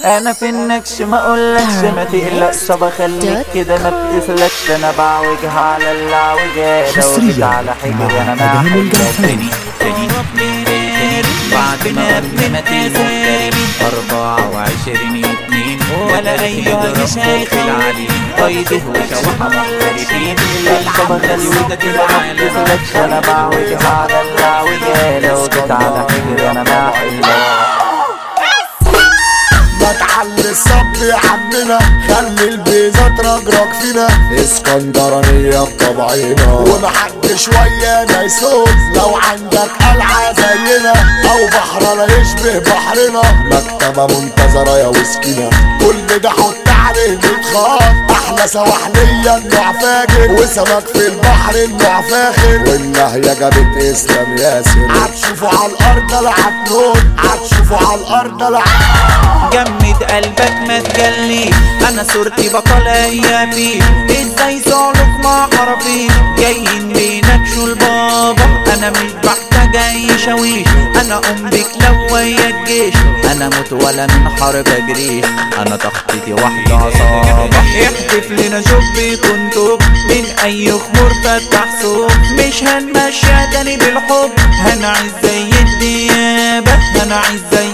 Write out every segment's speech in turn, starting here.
انا في النكش ما اقولكش ما تقلقش بخليك كده ما بتسلكش انا بعوجها على العوجة لو جيت حصرياً على حجري مع انا أدهم ناحية الجعفري. تاني تاني بعد ما ابنتين مغتربين أربعة وعشرين اتنين ولا أيها شيخ العلي طيبه وشوحة محترفين الخبر وده كده عالم أنا بعوجها على العوجة لو جيت على حجري أنا ناحية ما تعلي الصب يا عمنا خلي البيزة ترجرج فينا اسكندرانية بطبعنا ومحدش ويانا يسوق لو عندك قلعة زينا او بحر لا يشبه بحرنا مكتبة منتظرة يا وسكينة كل ده حط عليه متخاط احلى سواحلية النوع فاجر وسمك في البحر النوع فاخر والنهية جابت اسلام ياسر هتشوفوا على الارض لعب نون هتشوفوا على الارض لعب جمد قلبك ما تجلي انا صورتي بطل ايامي ازاي زعلك مع حرفي جايين بينكشوا البابا انا مش بحتاج اي شويش انا ام بك لو ويا الجيش انا موت ولا من حرب اجريش انا تخطيطي واحدة عصابة احدف لنا شوف بيكون توب من اي خمور فتح سوق مش هنمشي تاني بالحب هنعيش زي الديابة هنعيش زي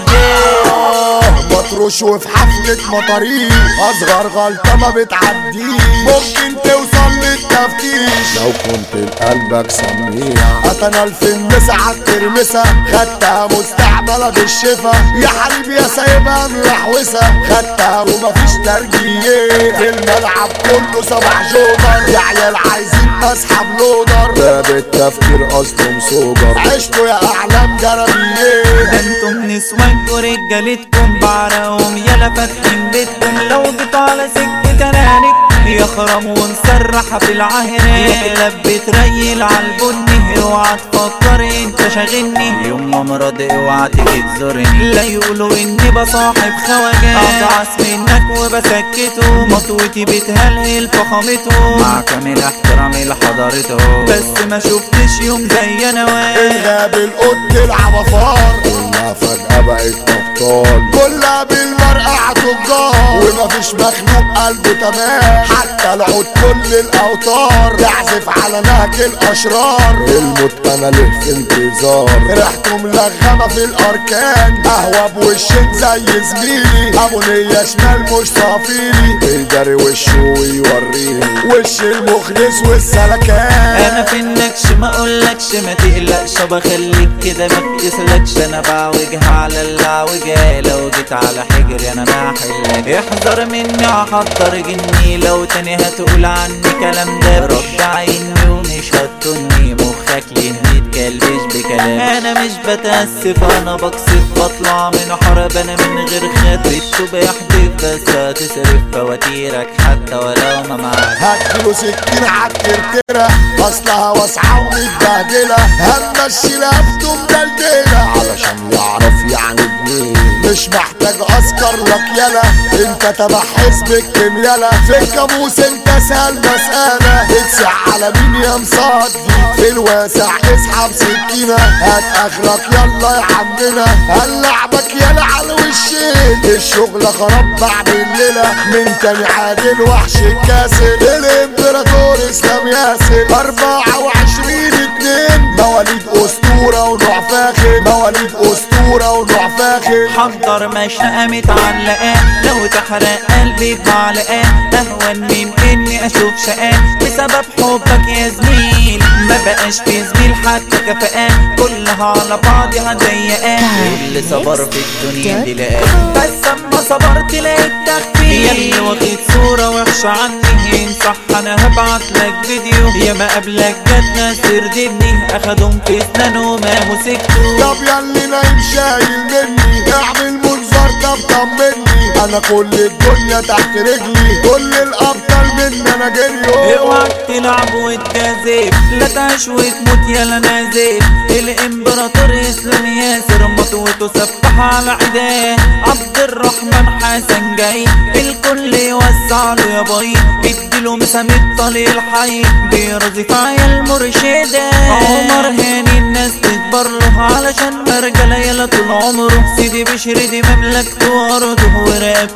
مطروش وفي حفلة مطاريق أصغر غلطة ما بتعديش ممكن توصل للتفتيش لو كنت لقلبك سميع أتنا الفيلم ساعة ترمسة خدتها مستعملة بالشفا يا حبيبي يا سايبها ملحوسة خدتها ومفيش ترجية في الملعب كله سبع جوكر يا عيال عايزين أسحب لودر باب التفكير أصله مسوجر عشتوا يا أعلام جرابية ده انتم نسوانكوا رجالتكم بعرقهم يلا فاتحين بيتكم لو جيت على سكة انانك يخرم ونسرح في العهرة يا كلاب بتريل عالبني اوعى تفكر انت شاغلني يوم ما مرض اوعى تيجي تزورني لا يقولوا اني بصاحب خواجات اضعس منك وبسكته مطوتي بتهلهل فخامته مع كامل احترامي لحضارته بس ما شفتش يوم زي انا واقف الغاب القط العبفار كلها فجأة بقت أبطال كلها بالمرقع تجار ومفيش مخلوق قلبه تمام حتى العود كل الأوتار تعزف على نهج الأشرار الموت أنا له في انتظار ريحته ملغمة في الأركان قهوة بوشين زي زميلي أبو نية شمال مش صافيلي بيجري وشه ويوريني وش المخلص والسلكان انا في النكش ما اقولكش ما تقلقش بخليك كده ما بتسلكش انا بعوجها على العوجة لو جيت على حجري انا ناحلك احذر مني هحضر جني لو تاني هتقول عني كلام ده رد عيني ومش هتطني مخك ليه متكلبش بكلام انا مش بتأسف انا بقصف بطلع من حرب انا من غير خطرته بيحدف بس هتصرف فواتيرك حتى ولو ما معاك هديله سكين عالكركرة اصلها واسعة ومتبهدلة همشي لفته مدلدلة علشان يعرف يعني ابني مش محتاج اسكر لك يلا انت تبع حزب الكميالة في الكابوس انت سهل مسألة اتسع على مين يا مصدي في الواسع اسحب سكينة هات اخرك يلا يا عمنا هنلعبك يلا على وشين الشغل خراب بعد الليلة من تاني عادل وحش الكاسل الامبراطور اسلام ياسر اربعة وعشرين اتنين مواليد اسطورة ونوع فاخر مواليد اسطورة ونوع فاخر حضر مشنقة متعلقة لو تحرق قلبي بعلقة أهون من إني أشوف شقاء بسبب حبك يا زميل ما بقاش في زميل حتى كفاءة كلها على بعضها ضيقة اللي صبر في الدنيا دي لقاه بس أما صبرت لقيت تخفيف ياللي واخد صورة وحشة عني إن صح أنا هبعت لك فيديو يا ما قبلك جت ناصر دبني أخدهم في اسنانه ما مسكته طب ياللي نايم شايل مني اعمل منظر طب طمني انا كل الدنيا تحت رجلي كل الابطال مني انا جريو اوعك تلعب وتجازف لا تعيش وتموت يلا نازف الامبراطور اسلام ياسر مطوته سفح على عداه عبد الرحمن حسن جاي الكل يوسع له يا باي اديله مسام الطليق الحي بيرزي في عيال مرشده عمر هاني الناس تكبر له علشان مرجله يلا طول عمره سيدي بشري دي مملكته وارضه ورقبته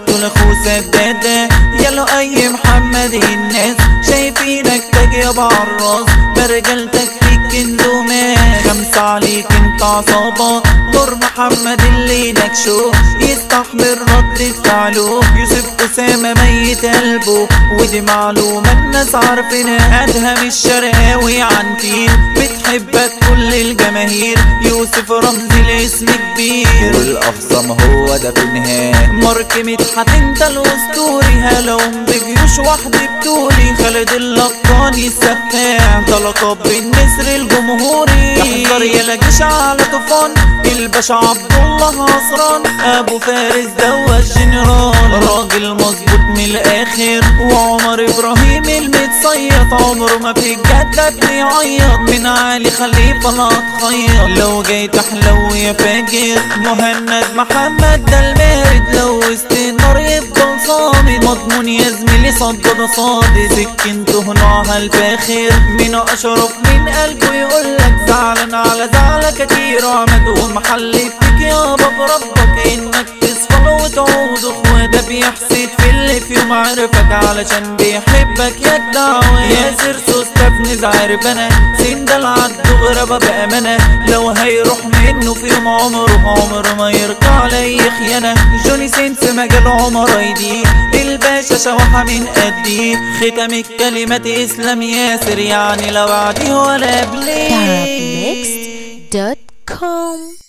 حراس برجلتك فيك اندومات خمسة عليك انت عصابة دور محمد اللي نكشو يستحمل رد فعله يوسف أسامة ميت قلبه ودي معلومة الناس عارفينها أدهم الشرقاوي عنتين بتحبك كل الجماهير يوسف رمزي الاسم كبير والأخصم هو ده في النهاية مارك مدحت انت الأسطوري هلوم بجيوش وحدي بتولي خالد اللقاني السفاح ده لقب بالنسر الجمهوري يحضر يا جيش على طوفان الباشا عبد الله عصران ابو فارس دوا الجنرال راجل مظبوط من الاخر وعمر ابراهيم المتصيط عمره ما في الجدة بيعيط من علي خليفه لا تخيط لو جاي تحلو يا فاجر مهند محمد ده المارد لو وسط النار يفضل صامد مضمون يا زميلي صدد صادق سكنته نوعها الفاخر من اشرف من قلبه يقولك زعلان على زعلك كتير عمد ومحل فيك يابا بربك انك تصفى وتعود اخوة ده بيحسد في اللي في يوم عرفك علشان بيحبك يا الدعوة ياسر سوسته في نزعر بنا سندل عدو غربة بأمانة لو هيروح منه في يوم عمره عمره ما يرجع علي خيانة جوني سينس مجال عمر ايدي الباشا شوحة من قدي ختم الكلمات اسلام ياسر يعني لا بعدي ولا قبلي Arabmixed.com